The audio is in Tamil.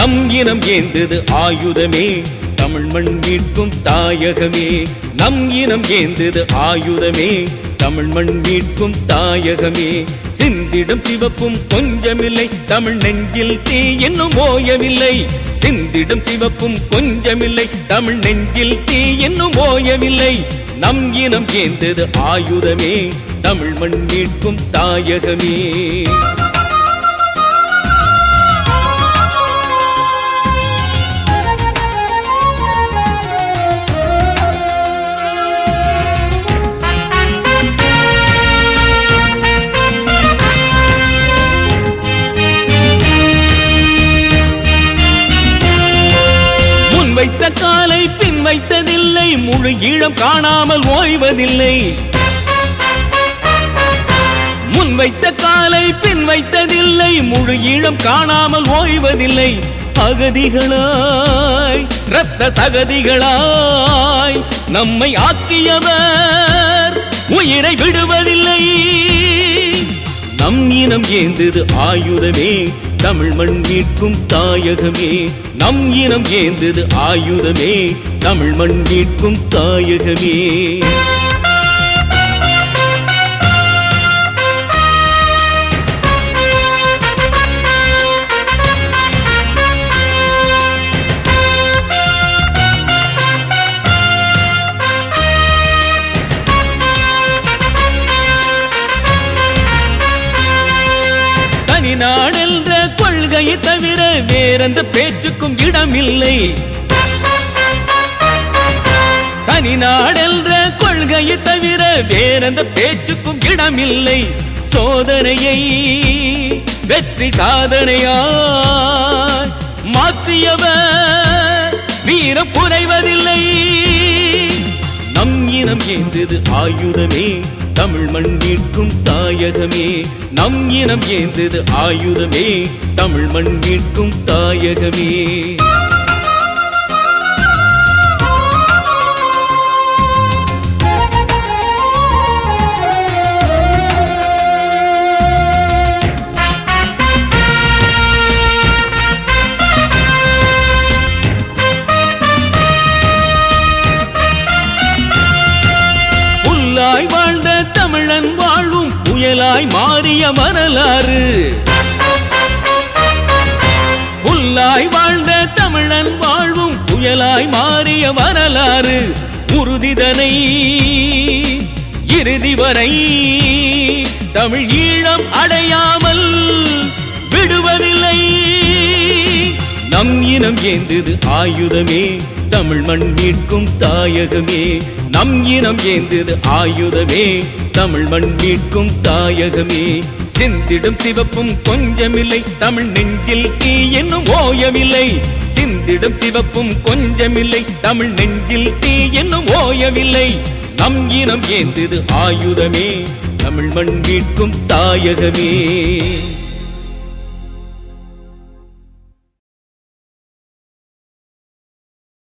நம் இனம் ஏந்தது ஆயுதமே தமிழ் மண் மீட்கும் தாயகமே நம் இனம் ஏந்தது ஆயுதமே தமிழ் மண் மீட்கும் தாயகமே சிந்திடும் சிவப்பும் கொஞ்சமில்லை தமிழ் நெஞ்சில் தீ இன்னும் ஓயவில்லை சிந்திடும் சிவப்பும் கொஞ்சமில்லை தமிழ் நெஞ்சில் தீ இன்னும் ஓயவில்லை நம் இனம் ஏந்தது ஆயுதமே தமிழ் மண் மீட்கும் தாயகமே முன் வைத்த காலை பின் வைத்ததில்லை முழு ஈழம் காணாமல் ஓய்வதில்லை முன் வைத்த காலை பின் வைத்ததில்லை முழு ஈழம் காணாமல் ஓய்வதில்லை அகதிகளாய் இரத்த சகதிகளாய் நம்மை ஆக்கியவர் உயிரை விடுவதில்லை நம் இனம் ஏந்தது ஆயுதமே தமிழ் மண் மீட்கும் தாயகமே நம் இனம் ஏந்தது ஆயுதமே தமிழ் மண் மீட்கும் தாயகமே தனி நாடென்ற கொள்கையை தவிர வேறெந்த பேச்சுக்கும் இடமில்லை தனி நாடென்ற கொள்கையை தவிர வேறெந்த பேச்சுக்கும் இடமில்லை சோதனையை வெற்றி சாதனையாய் மாற்றியவர் வீரம் குறைவதில்லை நம் இனம் ஏந்தது ஆயுதமே தமிழ் மண் மீட்கும் தாயகமே நம் இனம் ஏந்தது ஆயுதமே தமிழ் மண் மீட்கும் தாயகமே புல்லாய் வாழ்ந்த தமிழன் வாழும் புயலாய் மாறிய வரலாறு புல்லாய் வாழ்ந்த தமிழன் வாழ்வும் புயலாய் மாறிய வரலாறு உறுதிதனை இறுதி வரை தமிழ் ஈழம் அடையாமல் விடுவதில்லை நம் இனம் ஏந்தது ஆயுதமே தமிழ் மண் மீட்கும் தாயகமே நம் இனம் ஏந்தது ஆயுதமே தமிழ் மண் மீட்கும் தாயகமே சிந்திடும் சிவப்பும் கொஞ்சமில்லை தமிழ் நெஞ்சில் தீ என்னும் ஓயவில்லை சிந்திடும் சிவப்பும் கொஞ்சமில்லை தமிழ் நெஞ்சில் தீ என்னும் ஓயவில்லை நம் இனம் ஏந்தது ஆயுதமே தமிழ் மண் மீட்கும் தாயகமே